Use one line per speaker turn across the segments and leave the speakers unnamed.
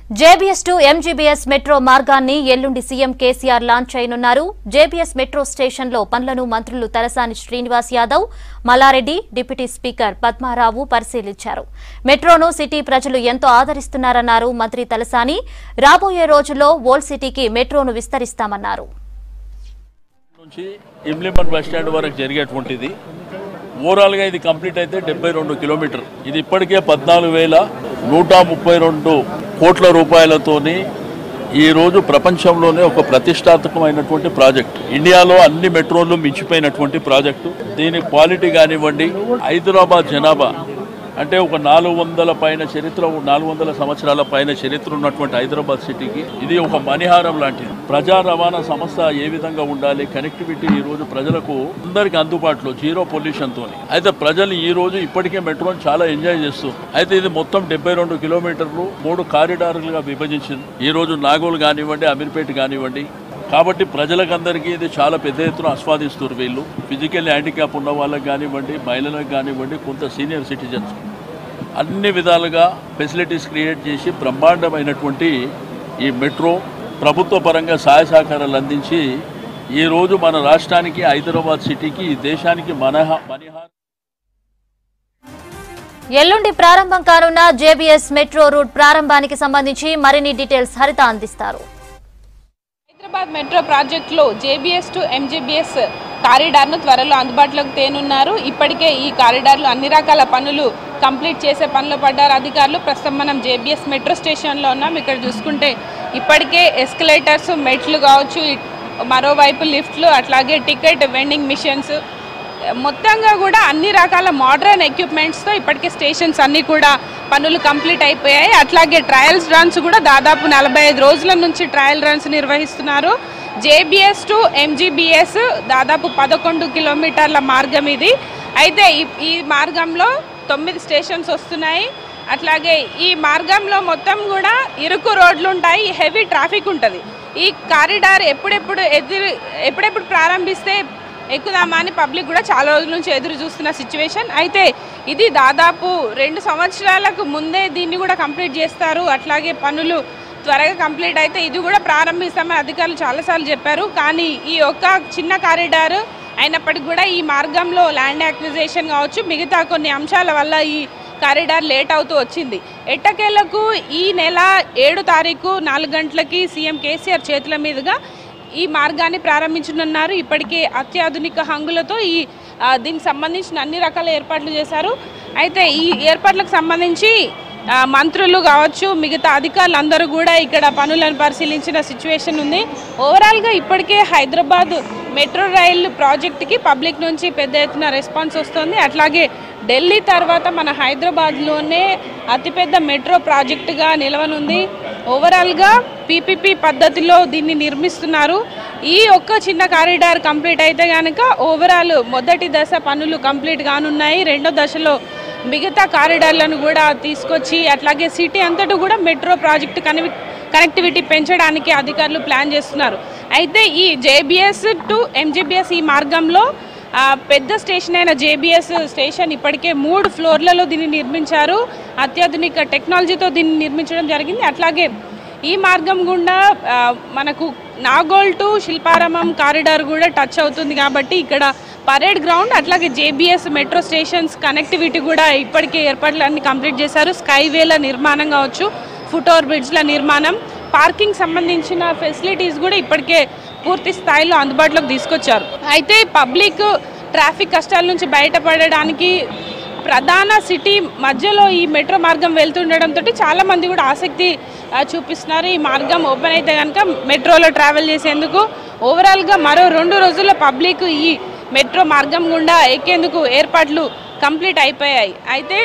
JBS to MGBS metro మార్గాన్ని ఎల్లుండి CM KCR launch చేయనున్నారు జేబీఎస్ మెట్రో స్టేషన్లో పనులను మంత్రులు తలసాని శ్రీనివాస్ యాదవ్ మల్లారెడ్డి డిప్యూటీ స్పీకర్ పద్మారావు పరిశీలించారు మెట్రోను సిటీ ప్రజలు ఎంతో ఆదరిస్తున్నారన్నారు మంత్రి తలసాని రాబోయే రోజుల్లో ఓల్డ్ సిటీకి మెట్రోను విస్తరిస్తామన్నారు
నుంచి ఇమ్లిమన్ బస్ స్టాండ్ వరకు జరిగేటువంటిది ఓవరాల్గా ఇది కంప్లీట్ అయితే డెబ్బై రెండు కిలోమీటర్ ఇది ఇప్పటికే పద్నాలుగు వేల నూట ముప్పై రెండు కోట్ల రూపాయలతోని ఈ రోజు ప్రపంచంలోనే ఒక ప్రతిష్టాత్మకమైనటువంటి ప్రాజెక్ట్ ఇండియాలో అన్ని మెట్రోలు మించిపోయినటువంటి ప్రాజెక్టు దీని క్వాలిటీ కానివ్వండి హైదరాబాద్ జనాభా అంటే ఒక నాలుగు వందల పైన చరిత్ర నాలుగు వందల సంవత్సరాల పైన చరిత్ర ఉన్నటువంటి హైదరాబాద్ సిటీకి ఇది ఒక మణిహారం లాంటిది ప్రజా రవాణా సంస్థ ఏ విధంగా ఉండాలి కనెక్టివిటీ ఈ రోజు ప్రజలకు అందరికి అందుబాటులో జీరో పొల్యూషన్ తోని అయితే ప్రజలు ఈ రోజు ఇప్పటికే మెట్రోని చాలా ఎంజాయ్ చేస్తూ అయితే ఇది మొత్తం డెబ్బై రెండు కిలోమీటర్లు మూడు కారిడార్లుగా విభజించింది ఈ రోజు నాగోల్ కానివ్వండి అమీర్పేట కానివ్వండి కాబట్టి ప్రజలకందరికీ ఇది చాలా పెద్ద ఎత్తున ఆస్వాదిస్తారు వీళ్ళు ఫిజికల్ హ్యాండిక్యాప్ ఉన్న వాళ్ళకి కానివ్వండి మహిళలకు కానివ్వండి కొంత సీనియర్ సిటిజన్స్ అన్ని విధాలుగా ఫెసిలిటీస్ క్రియేట్ చేసి బ్రహ్మాండమైనటువంటి ఈ మెట్రో ప్రభుత్వ పరంగా సహాయ సహకారాలు అందించి ఈరోజు మన రాష్ట్రానికి హైదరాబాద్ సిటీకి ఈ దేశానికి మనహ మనిహార
ఎల్లుండి ప్రారంభం కానున్న జేబీఎస్ మెట్రో రూట్ ప్రారంభానికి సంబంధించి మరిన్ని డీటెయిల్స్ హరిత అందిస్తారు
హైదరాబాద్ మెట్రో ప్రాజెక్టులో జేబీఎస్ టు ఎంజీబీఎస్ కారిడార్ను త్వరలో అందుబాటులోకి తేనున్నారు ఇప్పటికే ఈ కారిడార్లు అన్ని రకాల పనులు కంప్లీట్ చేసే పనిలో పడ్డారు అధికారులు ప్రస్తుతం మనం జేబీఎస్ మెట్రో స్టేషన్లో ఉన్నాం ఇక్కడ చూసుకుంటే ఇప్పటికే ఎస్కలేటర్స్ మెట్లు కావచ్చు ఇ- మరోవైపు లిఫ్ట్లు అట్లాగే టికెట్ వెండింగ్ మిషన్స్ మొత్తంగా కూడా అన్ని రకాల మోడర్న్ ఎక్విప్మెంట్స్తో ఇప్పటికే స్టేషన్స్ అన్నీ కూడా పనులు కంప్లీట్ అయిపోయాయి అట్లాగే ట్రయల్స్ రన్స్ కూడా దాదాపు నలభై ఐదు రోజుల నుంచి ట్రయల్ రన్స్ నిర్వహిస్తున్నారు జేబీఎస్ టు ఎంజీబీఎస్ దాదాపు పదకొండు కిలోమీటర్ల మార్గం ఇది అయితే ఈ ఈ మార్గంలో తొమ్మిది స్టేషన్స్ వస్తున్నాయి అట్లాగే ఈ మార్గంలో మొత్తం కూడా ఇరుకు రోడ్లు ఉంటాయి హెవీ ట్రాఫిక్ ఉంటుంది ఈ కారిడార్ ఎప్పుడెప్పుడు ఎదురు ఎప్పుడెప్పుడు ప్రారంభిస్తే ఎక్కుదామా అని పబ్లిక్ కూడా చాలా రోజుల నుంచి ఎదురు చూస్తున్న సిచ్యువేషన్ అయితే ఇది దాదాపు రెండు సంవత్సరాలకు ముందే దీన్ని కూడా కంప్లీట్ చేస్తారు అట్లాగే పనులు త్వరగా కంప్లీట్ అయితే ఇది కూడా ప్రారంభిస్తామని అధికారులు చాలాసార్లు చెప్పారు కానీ ఈ ఒక్క చిన్న కారిడార్ అయినప్పటికీ కూడా ఈ మార్గంలో ల్యాండ్ యాక్విజేషన్ కావచ్చు మిగతా కొన్ని అంశాల వల్ల ఈ కారిడార్ లేట్ అవుతూ వచ్చింది ఎట్టకేలకు ఈ నెల ఏడు తారీఖు నాలుగు గంటలకి సీఎం కేసీఆర్ చేతుల మీదుగా ఈ మార్గాన్ని ప్రారంభించనున్నారు ఇప్పటికే అత్యాధునిక హంగులతో ఈ ఆ, దీనికి సంబంధించిన అన్ని రకాల ఏర్పాట్లు చేశారు అయితే ఈ ఏర్పాట్లకు సంబంధించి ఆ, మంత్రులు కావచ్చు మిగతా అధికారులు అందరూ కూడా ఇక్కడ పనులను పరిశీలించిన సిచ్యువేషన్ ఉంది ఓవరాల్గా ఇప్పటికే హైదరాబాద్ మెట్రో రైలు ప్రాజెక్టుకి పబ్లిక్ నుంచి పెద్ద ఎత్తున రెస్పాన్స్ వస్తుంది అట్లాగే ఢిల్లీ తర్వాత మన హైదరాబాద్లోనే అతిపెద్ద మెట్రో ప్రాజెక్టుగా నిలవనుంది ఓవరాల్గా పీపీపీ పద్ధతిలో దీన్ని నిర్మిస్తున్నారు ఈ ఒక్క చిన్న కారిడార్ కంప్లీట్ అయితే కనుక ఓవరాల్ మొదటి దశ పనులు కంప్లీట్ కానున్నాయి రెండో దశలో మిగతా కారిడార్లను కూడా తీసుకొచ్చి అట్లాగే సిటీ అంతటా కూడా మెట్రో ప్రాజెక్టు కనెక్టి కనెక్టివిటీ పెంచడానికి అధికారులు ప్లాన్ చేస్తున్నారు అయితే ఈ జేబీఎస్ టు ఎంజీబీఎస్ ఈ మార్గంలో ఆ, పెద్ద స్టేషన్ అయిన జేబీఎస్ స్టేషన్ ఇప్పటికే మూడు ఫ్లోర్లలో దీన్ని నిర్మించారు అత్యాధునిక టెక్నాలజీతో దీన్ని నిర్మించడం జరిగింది అట్లాగే ఈ మార్గం గుండా ఆ, మనకు నాగోల్ టు శిల్పారామం కారిడార్ కూడా టచ్ అవుతుంది కాబట్టి ఇక్కడ పరేడ్ గ్రౌండ్ అట్లాగే జేబీఎస్ మెట్రో స్టేషన్స్ కనెక్టివిటీ కూడా ఇప్పటికే ఏర్పాట్లు అన్ని కంప్లీట్ చేశారు స్కైవేల నిర్మాణం కావచ్చు ఫుట్ ఓవర్ బ్రిడ్జ్ల నిర్మాణం పార్కింగ్ సంబంధించిన ఫెసిలిటీస్ కూడా ఇప్పటికే పూర్తి స్థాయిలో అందుబాటులోకి తీసుకొచ్చారు అయితే పబ్లిక్ ట్రాఫిక్ కష్టాల నుంచి బయటపడడానికి ప్రధాన సిటీ మధ్యలో ఈ మెట్రో మార్గం వెళ్తుండడంతో చాలా మంది కూడా ఆసక్తి ఆ, చూపిస్తున్నారు ఈ మార్గం ఓపెన్ అయితే కనుక మెట్రోలో ట్రావెల్ చేసేందుకు ఓవరాల్గా మరో రెండు రోజుల్లో పబ్లిక్ ఈ మెట్రో మార్గం గుండా ఎక్కేందుకు ఏర్పాట్లు కంప్లీట్ అయిపోయాయి అయితే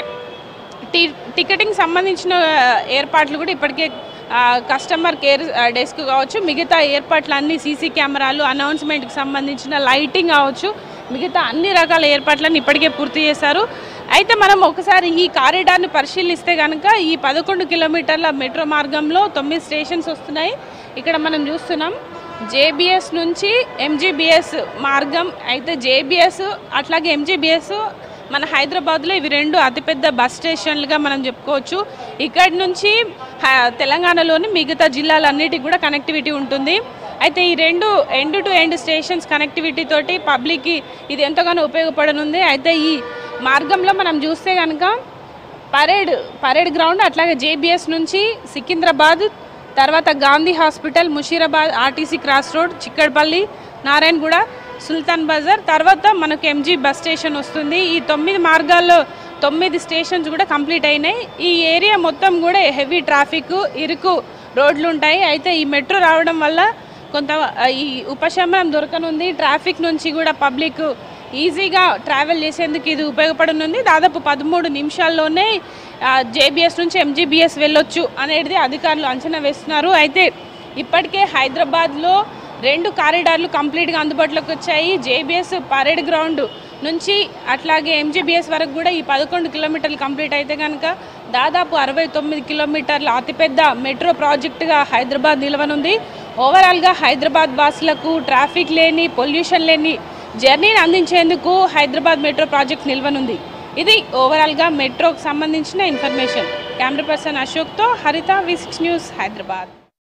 టి టికెటింగ్ సంబంధించిన ఆ, ఏర్పాట్లు కూడా ఇప్పటికే ఆ, కస్టమర్ కేర్ ఆ, డెస్క్ కావచ్చు మిగతా ఏర్పాట్లు అన్ని సీసీ కెమెరాలు అనౌన్స్మెంట్కి సంబంధించిన లైటింగ్ కావచ్చు మిగతా అన్ని రకాల ఏర్పాట్లను ఇప్పటికే పూర్తి చేశారు అయితే మనం ఒకసారి ఈ కారిడార్ని పరిశీలిస్తే కనుక ఈ పదకొండు కిలోమీటర్ల మెట్రో మార్గంలో తొమ్మిది స్టేషన్స్ వస్తున్నాయి ఇక్కడ మనం చూస్తున్నాం జేబీఎస్ నుంచి ఎంజీబీఎస్ మార్గం అయితే జేబీఎస్ అట్లాగే ఎంజీబీఎస్ మన హైదరాబాద్లో ఇవి రెండు అతిపెద్ద బస్ స్టేషన్లుగా మనం చెప్పుకోవచ్చు ఇక్కడి నుంచి హ- తెలంగాణలోని మిగతా జిల్లాలన్నిటికి కూడా కనెక్టివిటీ ఉంటుంది అయితే ఈ రెండు end to end stations connectivity తోటి పబ్లిక్కి ఇది ఎంతగానో ఉపయోగపడనుంది అయితే ఈ మార్గంలో మనం చూస్తే కనుక పరేడ్ పరేడ్ గ్రౌండ్ అట్లాగే జేబీఎస్ నుంచి సికింద్రాబాద్ తర్వాత Gandhi hospital Musheerabad RTC cross road Chikkadpally Narayanguda Sultan Bazar తర్వాత మనకు ఎంజీ బస్ స్టేషన్ వస్తుంది ఈ తొమ్మిది మార్గాల్లో తొమ్మిది స్టేషన్స్ కూడా కంప్లీట్ అయినాయి ఈ ఏరియా మొత్తం కూడా హెవీ ట్రాఫిక్ ఇరుకు రోడ్లు ఉంటాయి అయితే ఈ మెట్రో రావడం వల్ల కొంత ఆ, ఈ ఉపశమనం దొరకనుంది ట్రాఫిక్ నుంచి కూడా పబ్లిక్ ఈజీగా ట్రావెల్ చేసేందుకు ఇది ఉపయోగపడనుంది దాదాపు పదమూడు నిమిషాల్లోనే జేబీఎస్ నుంచి ఎంజీబీఎస్ వెళ్ళొచ్చు అనేది అధికారులు అంచనా వేస్తున్నారు అయితే ఇప్పటికే హైదరాబాద్లో రెండు కారిడార్లు కంప్లీట్గా అందుబాటులోకి వచ్చాయి జేబీఎస్ పరేడ్ గ్రౌండ్ నుంచి అట్లాగే ఎంజీబీఎస్ వరకు కూడా ఈ పదకొండు కిలోమీటర్లు కంప్లీట్ అయితే కనుక దాదాపు అరవై తొమ్మిది కిలోమీటర్ల అతిపెద్ద మెట్రో ప్రాజెక్టుగా హైదరాబాద్ నిలవనుంది ఓవరాల్గా హైదరాబాద్ వాసులకు ట్రాఫిక్ లేని పొల్యూషన్ లేని జర్నీని అందించేందుకు హైదరాబాద్ మెట్రో ప్రాజెక్ట్ నిల్వనుంది ఇది ఓవరాల్గా మెట్రోకి సంబంధించిన ఇన్ఫర్మేషన్ కెమెరా పర్సన్ అశోక్తో హరిత వి సిక్స్ న్యూస్ హైదరాబాద్